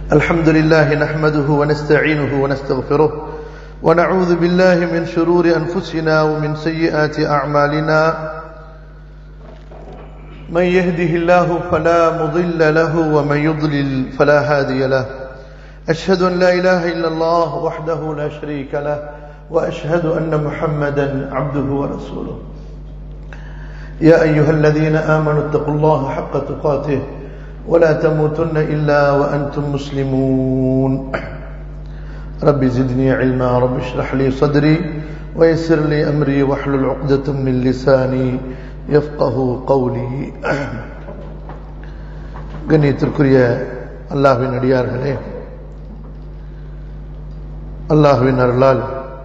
الحمد لله نحمده ونستعينه ونستغفره ونعوذ بالله من شرور أنفسنا ومن سيئات أعمالنا من يهده الله فلا مضل له ومن يضلل فلا هادي له أشهد أن لا إله إلا الله وحده لا شريك له وأشهد أن محمدا عبده ورسوله يا أيها الذين آمنوا اتقوا الله حق تقاته ولا تموتن إلا وأنتم مسلمون رب زدني علما رب اشرح لي صدري ويسر لي أمري واحلل عقدة من لساني يفقه قولي கண்ணியத்திற்குரிய அல்லாஹ்வின் அடியார்களே அல்லாஹ்வின் அருளால்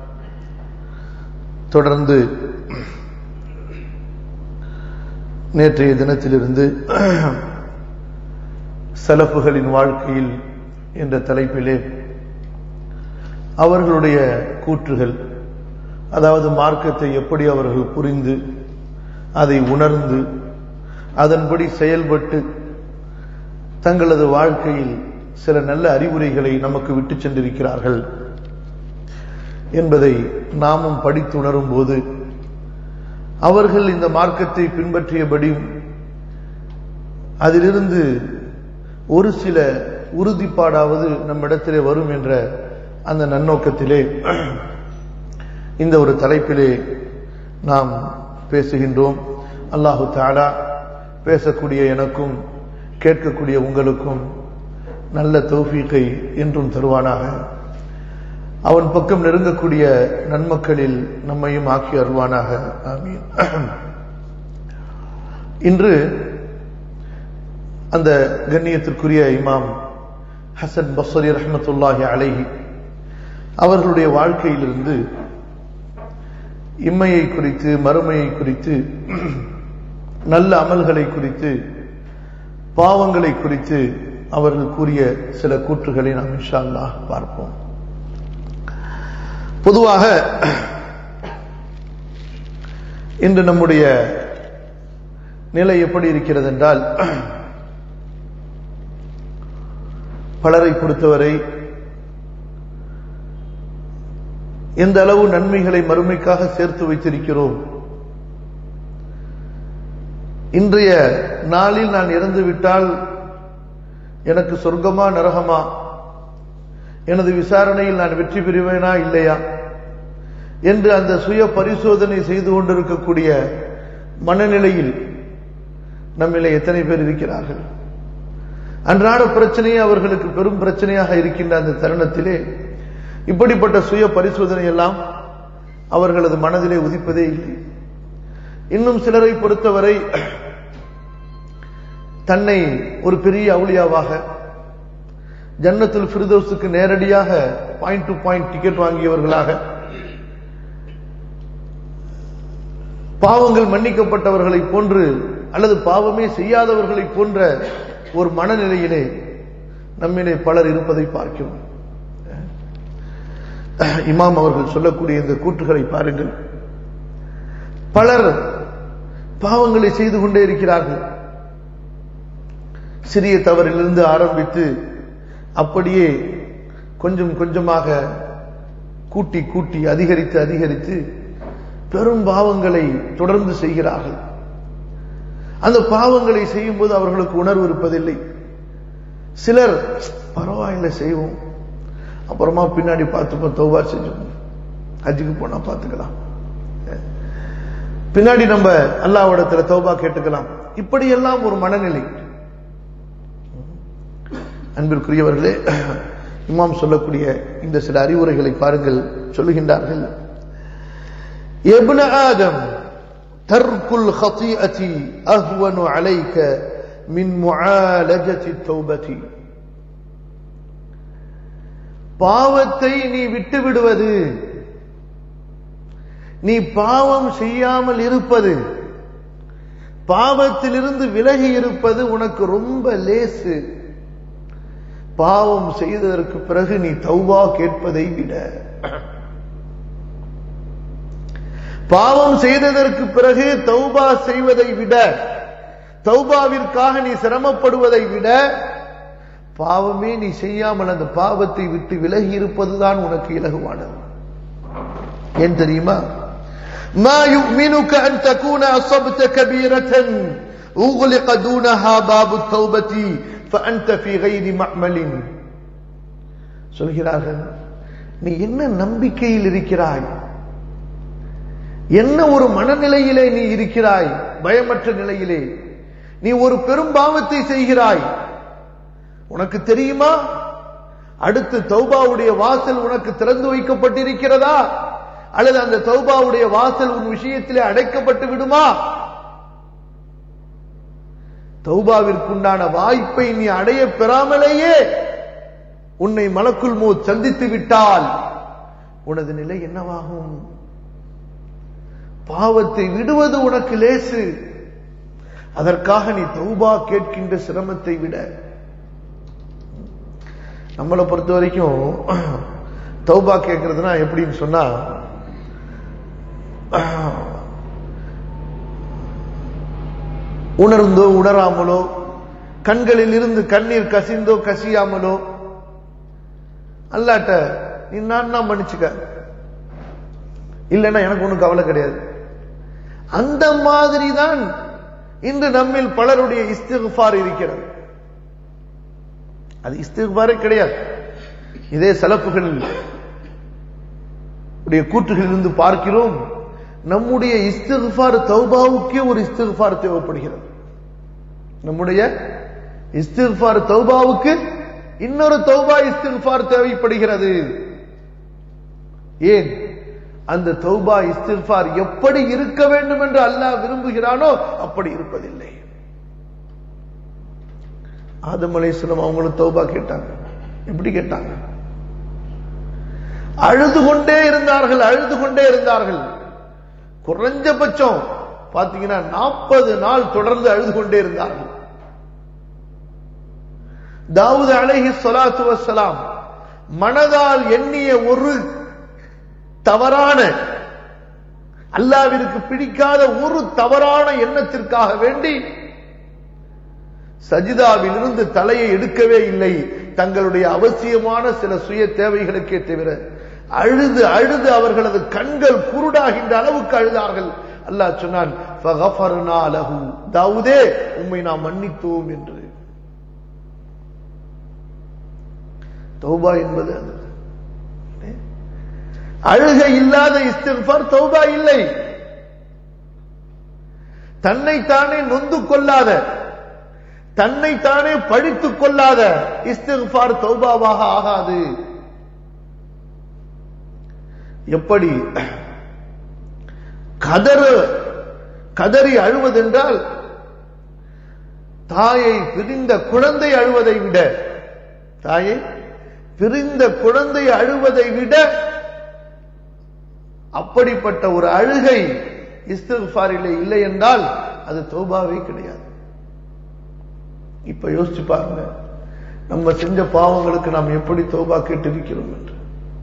தொடர்ந்து நேற்றைய தினத்திலிருந்து சலப்புகளின் வாழ்க்கையில் என்ற தலைப்பிலே அவர்களுடைய கூற்றுகள் அதாவது மார்க்கத்தை எப்படி அவர்கள் புரிந்து அதை உணர்ந்து அதன்படி செயல்பட்டு தங்களது வாழ்க்கையில் சில நல்ல அறிவுரைகளை நமக்கு விட்டு சென்றிருக்கிறார்கள் என்பதை நாமும் படித்து உணரும் போது அவர்கள் இந்த மார்க்கத்தை பின்பற்றியபடியும் அதிலிருந்து ஒரு சில உறுதிப்பாடாவது நம்மிடத்திலே வரும் என்ற அந்த நன்னோக்கத்திலே இந்த ஒரு தலைப்பிலே நாம் பேசுகின்றோம் அல்லாஹு தாலா பேசக்கூடிய எனக்கும் கேட்கக்கூடிய உங்களுக்கும் நல்ல தௌஃபீக்கை என்றும் தருவானாக அவன் பக்கம் நெருங்கக்கூடிய நன்மக்களில் நம்மையும் ஆக்கி அருவானாக ஆமீன் இன்று அந்த கண்ணியத்திற்குரிய இமாம் ஹசன் பஸ்வரி ரஹமத்துல்லாஹி அலைஹி அவர்களுடைய வாழ்க்கையிலிருந்து இம்மையை குறித்து மறுமையை குறித்து நல்ல அமல்களை குறித்து பாவங்களை குறித்து அவர்கள் கூறிய சில கூற்றுகளை நாம் இன்ஷா அல்லாஹ் பார்ப்போம் பொதுவாக இன்று நம்முடைய நிலை எப்படி இருக்கிறது என்றால் பலரை பொறுத்தவரை எந்த அளவு நன்மைகளை மறுமைக்காக சேர்த்து வைத்திருக்கிறோம் இன்றைய நாளில் நான் இறந்து விட்டால் எனக்கு சொர்க்கமா நரகமா எனது விசாரணையில் நான் வெற்றி பெறுவேனா இல்லையா என்று அந்த சுய பரிசோதனை செய்து கொண்டிருக்கக்கூடிய மனநிலையில் நம்மிலே எத்தனை பேர் இருக்கிறார்கள் அன்றாட பிரச்சனையே அவர்களுக்கு பெரும் பிரச்சனையாக இருக்கின்ற அந்த தருணத்திலே இப்படிப்பட்ட சுய பரிசோதனை எல்லாம் அவர்களது மனதிலே உதிப்பதே இல்லை இன்னும் சிலரை பொறுத்தவரை தன்னை ஒரு பெரிய அவுளியாவாக ஜன்னத்துல் ஃபிர்தோஸுக்கு நேரடியாக பாயிண்ட் டு பாயிண்ட் டிக்கெட் வாங்கியவர்களாக பாவங்கள் மன்னிக்கப்பட்டவர்களை போன்று அல்லது பாவமே செய்யாதவர்களை போன்ற ஒரு மனநிலையிலே நம்மிலே பலர் இருப்பதை பார்க்கிறோம் இமாம் அவர்கள் சொல்லக்கூடிய இந்த கூற்றுகளை பாருங்கள் பலர் பாவங்களை செய்து கொண்டே இருக்கிறார்கள் சிறிய தவறிலிருந்து ஆரம்பித்து அப்படியே கொஞ்சம் கொஞ்சமாக கூட்டி கூட்டி அதிகரித்து அதிகரித்து பெரும் பாவங்களை தொடர்ந்து செய்கிறார்கள் அந்த பாவங்களை செய்யும் போது அவர்களுக்கு உணர்வு இருப்பதில்லை சிலர் பரவாயில்லை செய்வோம் அப்புறமா பின்னாடி பார்த்துப்போம் தௌபா செஞ்சோம் ஹஜ்ஜுக்கு போனா பார்த்துக்கலாம் பின்னாடி நம்ம அல்லாவிடத்துல தௌபா கேட்டுக்கலாம் இப்படியெல்லாம் ஒரு மனநிலை அன்பிற்குரியவர்களே இமாம் சொல்லக்கூடிய இந்த சில அறிவுரைகளை பாருங்கள் சொல்லுகின்றார்கள் எப்ன ஆதம் தர்க்குல் خطيئة أهون عليك من معالجة التوبة பாவத்தை நீ விட்டு விடுவது நீ பாவம் செய்யாமல் இருப்பது பாவத்திலிருந்து விலகி இருப்பது உனக்கு ரொம்ப லேசு பாவம் செய்ததற்கு பிறகு நீ தௌபா கேட்பதை விட பாவம் செய்ததற்கு பிறகு தௌபா செய்வதை விட தௌபாவிற்காக நீ சிரமப்படுவதை விட பாவமே நீ செய்யாமல் அந்த பாவத்தை விட்டு விலகி இருப்பதுதான் உனக்கு இலகுவானது ஏன் தெரியுமா ما يؤمنك أن تكون أصبت كبيرة أغلق دونها باب التوبة فأنت في غير معمل சொல்கிறார்கள் நீ என்ன நம்பிக்கையில் இருக்கிறாய் என்ன ஒரு மனநிலையிலே நீ இருக்கிறாய் பயமற்ற நிலையிலே நீ ஒரு பெரும் பாவத்தை செய்கிறாய் உனக்கு தெரியுமா அடுத்து தௌபாவுடைய வாசல் உனக்கு திறந்து வைக்கப்பட்டிருக்கிறதா அல்லது அந்த தௌபாவுடைய வாசல் உன் விஷயத்திலே அடைக்கப்பட்டு விடுமா தௌபாவிற்குண்டான வாய்ப்பை நீ அடைய பெறாமலேயே உன்னை மலக்குள் மூ சந்தித்து விட்டால் உனது நிலை என்னவாகும் பாவத்தை விடுவது உனக்கு லேசு அதற்காக நீ தௌபா கேட்கின்ற சிரமத்தை விட நம்மளை பொறுத்த வரைக்கும் தௌபா கேட்கறதுனா எப்படின்னு சொன்னா உணர்ந்தோ உணராமலோ கண்களில் இருந்து கண்ணீர் கசிந்தோ கசியாமலோ அல்லாட்ட நீ நான் தான் மன்னிச்சுக்க இல்லைன்னா எனக்கு ஒன்றும் கவலை கிடையாது அந்த மாதிரி தான் இன்று நம்மில் பலருடைய இஸ்திஃபார் இருக்கிறது அது இஸ்திஃபாரே கிடையாது இதே சலப்புகளில் உடைய கூற்றுகளிலிருந்து பார்க்கிறோம் நம்முடைய இஸ்திஃபார் தௌபாவுக்கே ஒரு இஸ்திஃபார் தேவைப்படுகிறது நம்முடைய இஸ்திஃபார் தௌபாவுக்கு இன்னொரு தௌபா இஸ்திஃபார் தேவைப்படுகிறது ஏன் அந்த தௌபா இஸ்திஃபார் எப்படி இருக்க வேண்டும் என்று அல்லாஹ் விரும்புகிறானோ அப்படி இருப்பதில்லை ஆதம் அலைஸ்லம் அவங்களும் தௌபா கேட்டாங்க எப்படி கேட்டாங்க அழுது கொண்டே இருந்தார்கள் அழுது கொண்டே இருந்தார்கள் குறைஞ்சபட்சம் பாத்தீங்கன்னா நாற்பது நாள் தொடர்ந்து அழுது கொண்டே இருந்தார்கள் தாவூத் அலைஹி ஸலாத்து வஸ்ஸலாம் மனதால் எண்ணிய ஒரு தவறான அல்லாவிற்கு பிடிக்காத ஒரு தவறான எண்ணத்திற்காக வேண்டி சஜிதாவில் இருந்து தலையை எடுக்கவே இல்லை தங்களுடைய அவசியமான சில சுய தேவைகளுக்கே தவிர அழுது அழுது அவர்களது கண்கள் குருடாகின்ற அளவுக்கு அழுதார்கள் அல்லாஹ் சொன்னான் "ஃபகஃபர்னா லஹு." தாவூதே உம்மை நாம் மன்னித்தோம் என்று தௌபா என்பது அது அழுகை இல்லாத இஸ்திஃபார் தௌபா இல்லை தன்னைத்தானே நொந்து கொள்ளாத தன்னைத்தானே பழித்துக் கொள்ளாத இஸ்திஃபார் தௌபாவாக ஆகாது எப்படி கதறு கதறி அழுவதென்றால் தாயை பிரிந்த குழந்தை அழுவதை விட தாயை பிரிந்த குழந்தை அழுவதை விட அப்படிப்பட்ட ஒரு அழுகை இஸ்திஃபாரிலே இல்லை என்றால் அது தௌபாவே கிடையாது இப்ப யோசிச்சு பாருங்க நம்ம செஞ்ச பாவங்களுக்கு நாம் எப்படி தௌபா கேட்டிருக்கிறோம் என்று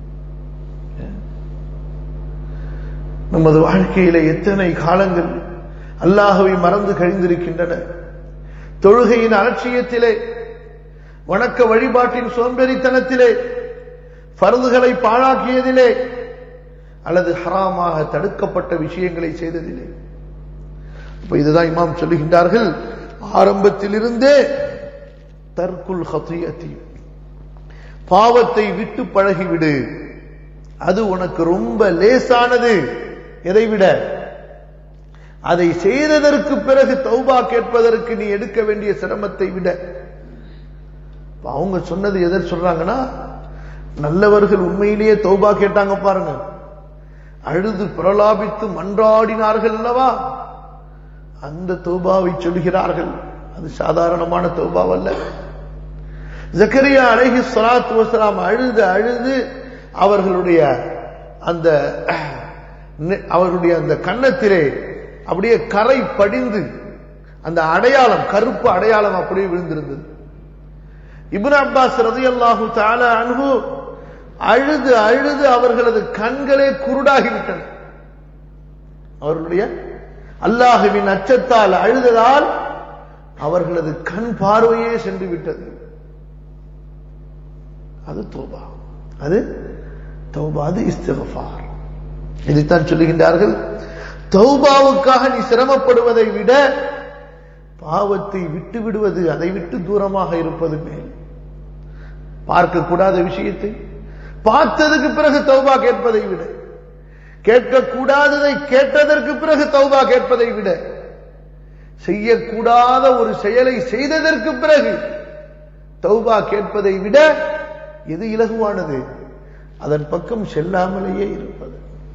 நமது வாழ்க்கையில எத்தனை காலங்கள் அல்லாஹவை மறந்து கழிந்திருக்கின்றன தொழுகையின் அலட்சியத்திலே வணக்க வழிபாட்டின் சோம்பேறித்தனத்திலே பருதுகளை பாழாக்கியதிலே அல்லது ஹராமாக தடுக்கப்பட்ட விஷயங்களை செய்ததில்லை அப்ப இதுதான் இமாம் சொல்லுகின்றார்கள் ஆரம்பத்திலிருந்தே தற்குல் ஹத்தியத்தி பாவத்தை விட்டு பழகிவிடு அது உனக்கு ரொம்ப லேசானது எதை விட அதை செய்ததற்கு பிறகு தௌபா கேட்பதற்கு நீ எடுக்க வேண்டிய சிரமத்தை விட அவங்க சொன்னது எதிர் சொல்றாங்கன்னா நல்லவர்கள் உண்மையிலேயே தௌபா கேட்டாங்க பாருங்க அழுது பிரலாபித்து மன்றாடினார்கள் அல்லவா அந்த தௌபாவை சொல்கிறார்கள் அது சாதாரணமான தௌபாவல்ல ஜக்கரியா அழகி சலாத்து வசலாம் அழுது அழுது அவர்களுடைய அந்த அவர்களுடைய அந்த கன்னத்திலே அப்படியே கரை படிந்து அந்த அடையாளம் கருப்பு அடையாளம் அப்படியே விழுந்திருந்தது இப்னு அப்பாஸ் ரதி அல்லாஹு தால அன்பு அழுது அழுது அவர்களது கண்களே குருடாகிவிட்டன அவர்களுடைய அல்லாஹுவின் அச்சத்தால் அழுததால் அவர்களது கண் பார்வையே சென்று விட்டது அது தௌபா அது தௌபா அது இஸ்திகஃபார் இதைத்தான் சொல்லுகின்றார்கள் தௌபாவுக்காக நீ சிரமப்படுவதை விட பாவத்தை விட்டு விடுவது அதை விட்டு தூரமாக இருப்பது மேல் பார்க்கக்கூடாத விஷயத்தை பார்த்ததுக்கு பிறகு தௌபா கேட்பதை விட கேட்கக்கூடாததை கேட்டதற்கு பிறகு தௌபா கேட்பதை விட செய்யக்கூடாத ஒரு செயலை செய்ததற்கு பிறகு தௌபா கேட்பதை விட எது இலகுவானது அதன் பக்கம் செல்லாமலேயே இருப்பது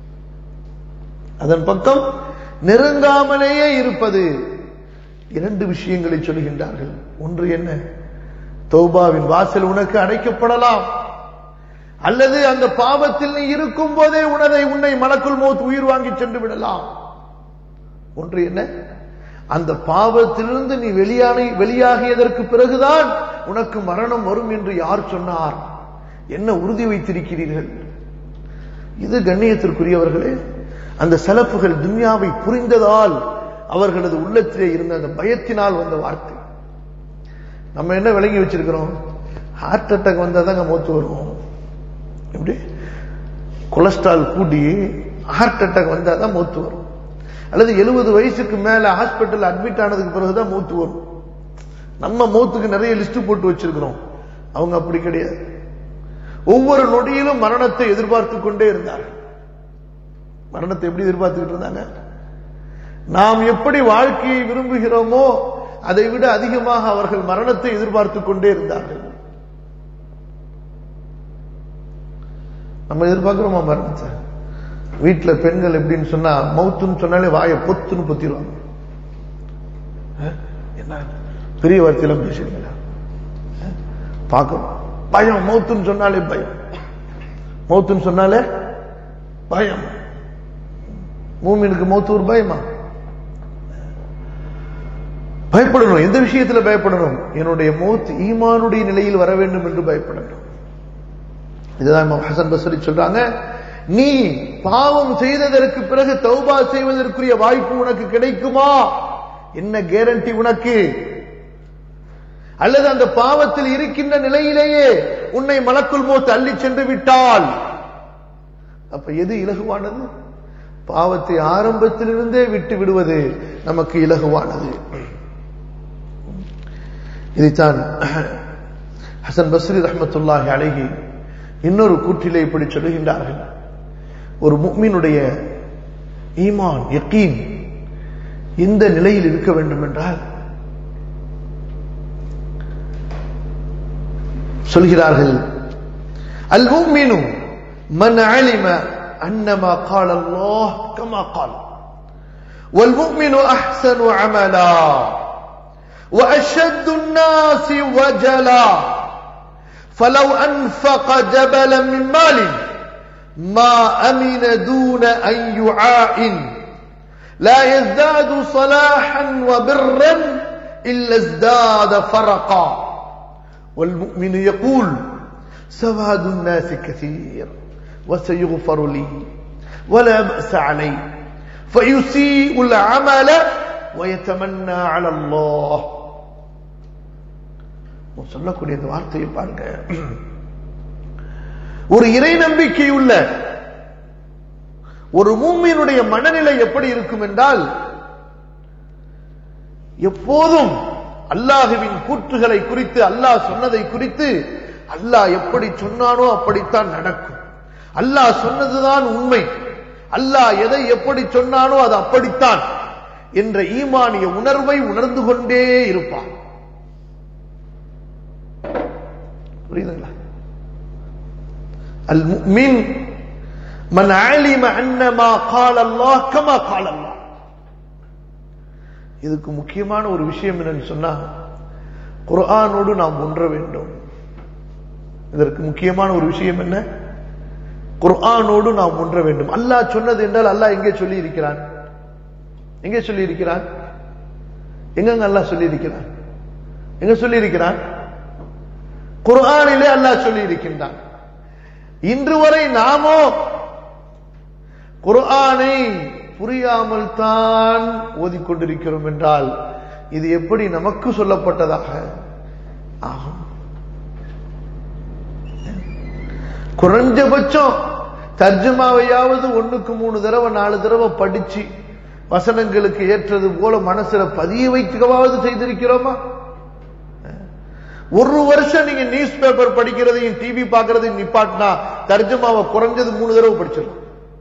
அதன் பக்கம் நெருங்காமலேயே இருப்பது இரண்டு விஷயங்களை சொல்கின்றார்கள் ஒன்று என்ன தௌபாவின் வாசல் உனக்கு அடைக்கப்படலாம் அல்லது அந்த பாவத்தில் நீ இருக்கும் போதே உனதை உன்னை மலக்குள் மோத் உயிர் வாங்கி சென்று விடலாம் ஒன்று என்ன அந்த பாவத்திலிருந்து நீ வெளியான வெளியாகியதற்கு பிறகுதான் உனக்கு மரணம் வரும் என்று யார் சொன்னார் என்ன உறுதி வைத்திருக்கிறீர்கள் இது கண்ணியத்திற்குரியவர்களே அந்த செலப்புகள் துன்யாவை புரிந்ததால் அவர்களது உள்ளத்திலே இருந்த அந்த பயத்தினால் வந்த வார்த்தை நம்ம என்ன விளங்கி வச்சிருக்கிறோம் ஹார்ட் அட்டாக் வந்தா தாங்க மூத்து வரும் எப்படி கொலஸ்ட்ரால் கூடி ஹார்ட் அட்டாக் வந்தா தான் மூத்து வரும் அல்லது எழுபது வயசுக்கு மேல ஹாஸ்பிட்டல் அட்மிட் ஆனதுக்கு பிறகுதான் மூத்து வரும் நம்ம மூத்துக்கு நிறைய லிஸ்ட் போட்டு வச்சிருக்கிறோம் அவங்க அப்படி கிடையாது ஒவ்வொரு நொடியிலும் மரணத்தை எதிர்பார்த்து கொண்டே இருந்தார்கள் மரணத்தை எப்படி எதிர்பார்த்துக்கிட்டு இருந்தாங்க நாம் எப்படி வாழ்க்கையை விரும்புகிறோமோ அதை விட அதிகமாக அவர்கள் மரணத்தை எதிர்பார்த்து கொண்டே இருந்தார்கள் நம்ம எதிர்பார்க்கிறோமா மரணத்தை வீட்டுல பெண்கள் எப்படின்னு சொன்னா மவுத்துன்னு சொன்னாலே வாயை பொத்துன்னு பொத்திடுவாங்க என்ன பெரிய வார்த்தையில பேசுறீங்களா பார்க்கணும் பயம் மௌத்துன்னு சொன்னாலே பயம் மௌத்துன்னு சொன்னாலே பயம் மூமினுக்கு மௌத்து ஒரு பயமா பயப்படணும் எந்த விஷயத்துல பயப்படணும் என்னுடைய மௌத் ஈமானுடைய நிலையில் வர வேண்டும் என்று பயப்படணும் இதுதான் ஹசன் பசரி சொல்றாங்க நீ பாவம் செய்ததற்கு பிறகு தௌபா செய்வதற்குரிய வாய்ப்பு உனக்கு கிடைக்குமா என்ன கேரண்டி உனக்கு அல்லது அந்த பாவத்தில் இருக்கின்ற நிலையிலேயே உன்னை மலக்குள் மோத்து அள்ளி சென்று விட்டால் அப்ப எது இலகுவானது பாவத்தை ஆரம்பத்திலிருந்தே விட்டு விடுவது நமக்கு இலகுவானது இதைத்தான் ஹசன் பஸ்ரி ரஹமத்துல்லாஹி அழகி இன்னொரு கூற்றிலே இப்படி சொல்லுகின்றார்கள் ஒரு முக்மீனுடைய ஈமான் யக்கீன் எந்த நிலையில் இருக்க வேண்டும் என்றால் சொல்கிறார்கள் அல் முக்மீனு من علم أن ما قال الله كما قال والمؤمن أحسن عملا وأشد الناس وجلا فلو أنفق جبلا من مال ما أمن دون أن يعائن لا يزداد صلاحا وبرا إلا ازداد فرقا والمؤمن يقول سواد الناس كثير وسيغفر لي ولا بأس علي فيسيء العمل ويتمنى على الله சொல்லக்கூடிய இந்த வார்த்தையை பாருங்க ஒரு இறை நம்பிக்கை உள்ள ஒரு மூமியினுடைய மனநிலை எப்படி இருக்கும் என்றால் எப்போதும் அல்லாஹுவின் கூற்றுகளை குறித்து அல்லாஹ் சொன்னதை குறித்து அல்லாஹ் எப்படி சொன்னானோ அப்படித்தான் நடக்கும் அல்லாஹ் சொன்னதுதான் உண்மை அல்லாஹ் எதை எப்படி சொன்னானோ அது அப்படித்தான் என்ற ஈமானிய உணர்வை உணர்ந்து கொண்டே இருப்பான் புரியுதுங்களா அல் முஃமின் من علم أن ما قال الله كما قال الله இதுக்கு முக்கியமான ஒரு விஷயம் என்னன்னு சொன்னா குர்ஆனோடு நாம் ஒன்ற வேண்டும் இதற்கு முக்கியமான ஒரு விஷயம் என்ன குர்ஆனோடு நாம் ஒன்ற வேண்டும் அல்லாஹ் சொன்னது என்றால் அல்லாஹ் எங்கே சொல்லி இருக்கிறான் எங்கே சொல்லி இருக்கிறான் எங்கங்க அல்லாஹ் சொல்லி இருக்கிறான் எங்க சொல்லி இருக்கிறான் குர்ஆனிலே அல்லாஹ் சொல்லி இருக்கின்றான் இன்று வரை நாமோ குர்ஆனை புரியாமல் தான் ஓதிக்கொண்டிருக்கிறோம் என்றால் இது எப்படி நமக்கு சொல்லப்பட்டதாக ஆகும் குறைஞ்சபட்சம் தர்ஜுமாவையாவது ஒண்ணுக்கு மூணு தடவை நாலு தடவை படிச்சு வசனங்களுக்கு ஏற்றது போல மனசுல பதிய வைக்கவாவது செய்திருக்கிறோமா ஒரு வருஷம் நீங்க நியூஸ் பேப்பர் படிக்கிறதையும் டிவி பார்க்கறதையும் நிப்பாட்டினா தர்ஜுமாவை குறைஞ்சது மூணு தடவை படிச்சிடலாம்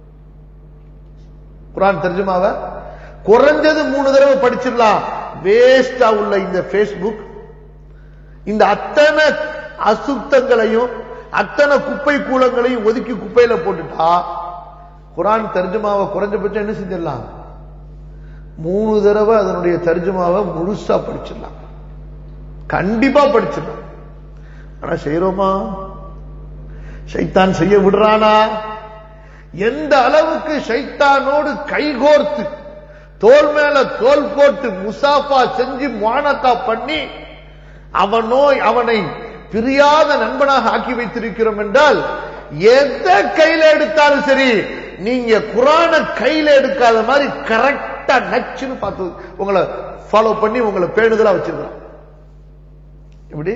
குரான் தர்ஜுமாவை குறைஞ்சது மூணு தடவை படிச்சிடலாம் வேஸ்டா உள்ள இந்த பேஸ்புக் இந்த அத்தனை அசுத்தங்களையும் அத்தனை குப்பை கூலங்களையும் ஒதுக்கி குப்பையில போட்டுட்டா குரான் தர்ஜுமாவை குறைஞ்சபட்சம் என்ன செஞ்சிடலாம் மூணு தடவை அதனுடைய தர்ஜுமாவை முழுசா படிச்சிடலாம் கண்டிப்பா படிச்சிடலாம் ஆனா செய்யறோமா சைத்தான் செய்ய விடுறானா எந்த அளவுக்கு சைத்தானோடு கைகோர்த்து தோல் மேல தோல் போட்டு முசாஃபா செஞ்சு மானத்தா பண்ணி அவனோ அவனை பிரியாத நண்பனாக ஆக்கி வைத்திருக்கிறோம் என்றால் எதை கையில எடுத்தாலும் சரி நீங்க குரான கையில எடுக்காத மாதிரி கரெக்டா நச்சுன்னு பார்த்து உங்களை ஃபாலோ பண்ணி உங்களை பேணுதலா வச்சிருக்கிறான் இப்படி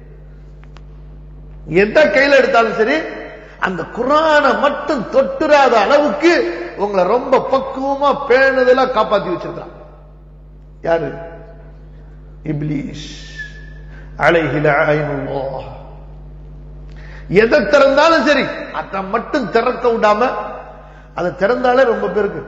எந்த கையில எடுத்தாலும் சரி அந்த குரானை மட்டும் தொட்டுறாத அளவுக்கு உங்களை ரொம்ப பக்குவமா பேணுதலா காப்பாத்தி வச்சிருக்கிறான் யாரு இப்லீஸ் அலைஹில ஐனுல்லாஹ் எதை திறந்தாலும் சரி அதை மட்டும் திறக்க விடாம அதை திறந்தாலே ரொம்ப பேருக்கு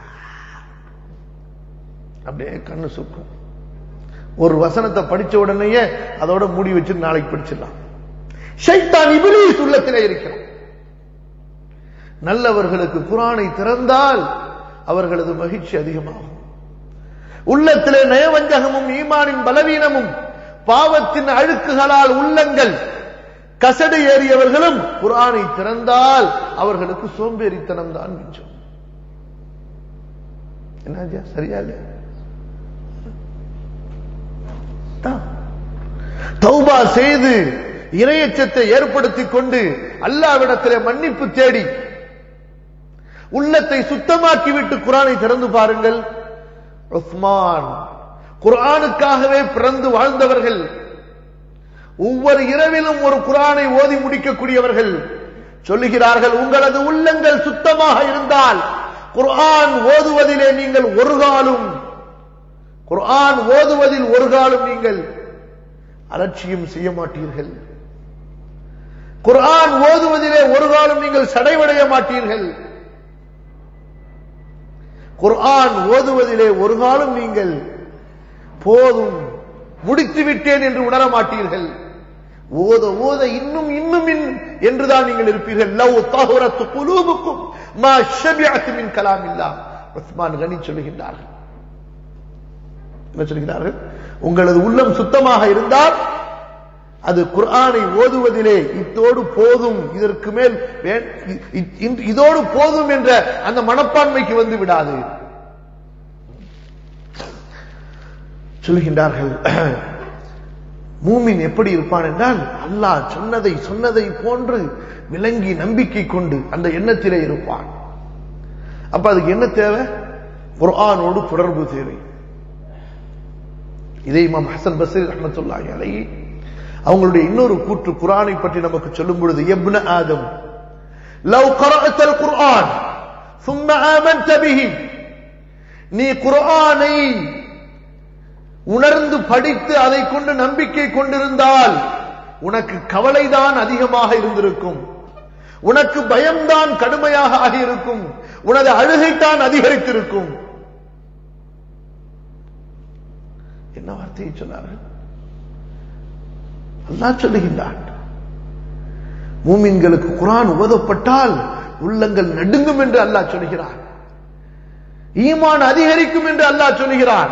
அப்படியே கண்ணு சுக்கும் ஒரு வசனத்தை படிச்ச உடனேயே அதோட மூடி வச்சு நாளைக்கு படிச்சிடலாம் ஷைத்தான் இபிலீஸ் உள்ளத்திலே இருக்கிறான் நல்லவர்களுக்கு குரானை திறந்தால் அவர்களது மகிழ்ச்சி அதிகமாகும் உள்ளத்திலே நயவஞ்சகமும் ஈமானின் பலவீனமும் பாவத்தின் அழுக்குகளால் உள்ளங்கள் கசடு ஏறியவர்களும் குரானை திறந்தால் அவர்களுக்கு சோம்பேறித்தனம் தான் மிஞ்சம் என்ன சரியா இல்லையா தௌபா செய்து இரையச்சத்தை ஏற்படுத்திக் கொண்டு அல்லாவிடத்திலே மன்னிப்பு தேடி உள்ளத்தை சுத்தமாக்கிவிட்டு குரானை திறந்து பாருங்கள் உஸ்மான் குரானுக்காகவே பிறந்து வாழ்ந்தவர்கள் ஒவ்வொரு இரவிலும் ஒரு குரானை ஓதி முடிக்கக்கூடியவர்கள் சொல்லுகிறார்கள் உங்களது உள்ளங்கள் சுத்தமாக இருந்தால் குர்ஆன் ஓதுவதிலே நீங்கள் ஒரு காலும் குர்ஆன் ஓதுவதில் ஒரு காலம் நீங்கள் அலட்சியம் செய்ய மாட்டீர்கள் குர்ஆன் ஓதுவதிலே ஒரு காலம் நீங்கள் சடைவடைய மாட்டீர்கள் குர்ஆன் ஓதுவதிலே ஒரு காலம் நீங்கள் போதும் முடித்து விட்டேன் என்று உணர மாட்டீர்கள் ஓத ஓத இன்னும் இன்னும் என்றுதான் நீங்கள் இருப்பீர்கள் லவ் தஹுரத்து குலூபுக்கும் மா ஷபிஅத் மின் கலாமில்லா உஸ்மான் கனி சொல்லுகின்றார்கள் என்ன சொல்கிறார்கள் உங்களது உள்ளம் சுத்தமாக இருந்தால் அது குர்ஆனை ஓதுவதிலே இத்தோடு போதும் இதற்கு மேல் இதோடு போதும் என்ற அந்த மனப்பான்மைக்கு வந்து விடாது சொல்கின்றார்கள் மூமின் எப்படி இருப்பான் என்றால் அல்லாஹ் சொன்னதை சொன்னதை போன்று விளங்கி நம்பிக்கை கொண்டு அந்த எண்ணத்திலே இருப்பான் அப்ப அதுக்கு என்ன தேவை குர்ஆனோடு தொடர்பு தேவை இதே இமாம் ஹசன் பசீர் ரஹமத்துல்லாஹி அலைஹி அவங்களுடைய இன்னொரு கூற்று குரானை பற்றி நமக்கு சொல்லும் பொழுது எப்ன ஆதம் லவ் قرأت القرآن ثم آمنت به நீ குர்ஆனை உணர்ந்து படித்து அதை கொண்டு நம்பிக்கை கொண்டிருந்தால் உனக்கு கவலைதான் அதிகமாக இருந்திருக்கும் உனக்கு பயம்தான் கடுமையாக ஆகியிருக்கும் உனது அழுகைத்தான் அதிகரித்திருக்கும் என்ன வார்த்தையை சொன்னார்கள் அல்லாஹ் சொல்லுகின்றான் மூமின்களுக்கு குரான் ஓதப்பட்டால் உள்ளங்கள் நடுங்கும் என்று அல்லாஹ் சொல்கிறான் ஈமான் அதிகரிக்கும் என்று அல்லாஹ் சொல்கிறான்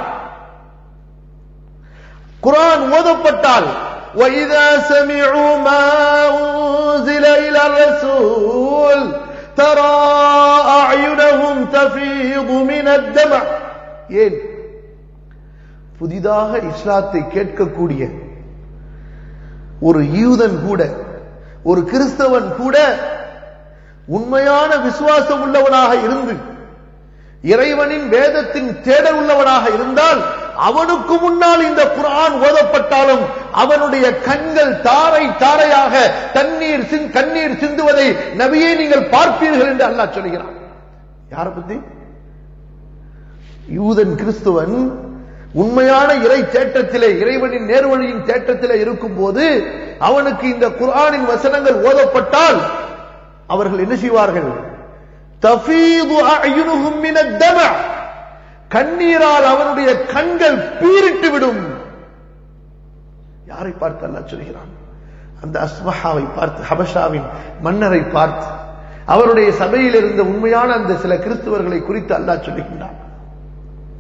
குரான் ஓதப்பட்டால் وَإِذَا سَمِعُوا مَا أُنزِلَ إِلَى الرَّسُولِ تَرَى أَعْيُنَهُمْ تَفِيضُ مِنَ الدَّمْعِ ஏன் புதிதாக இஸ்லாத்தை கேட்கக்கூடிய ஒரு யூதன் கூட ஒரு கிறிஸ்தவன் கூட உண்மையான விசுவாசம் உள்ளவனாக இருந்து இறைவனின் வேதத்தின் தேடல் உள்ளவனாக இருந்தால் அவனுக்கு முன்னால் இந்த குர்ஆன் ஓதப்பட்டாலும் அவனுடைய கண்கள் தாரை தாரையாக தண்ணீர் சிந்- கண்ணீர் சிந்துவதை நபியே நீங்கள் பார்ப்பீர்கள் என்று அல்லாஹ் சொல்கிறான் யாரை பத்தி யூதன் கிறிஸ்துவன் உண்மையான இறை தேட்டத்திலே இறைவனின் நேர்வழியின் தேட்டத்திலே இருக்கும் போது அவனுக்கு இந்த குர்ஆனின் வசனங்கள் ஓதப்பட்டால் அவர்கள் என்ன செய்வார்கள் தஃபீது அயுனுஹும் மினத் தம கண்ணீரால் அவனுடைய கண்கள் பீரிட்டு விடும் யாரை பார்த்து அல்லாஹ் சொல்கிறான் அந்த அஸ்மஹாவை பார்த்து ஹபஷாவின் மன்னரை பார்த்து அவருடைய சபையில் இருந்த உண்மையான அந்த சில கிறிஸ்தவர்களை குறித்து அல்லாஹ் சொல்லுகின்றான்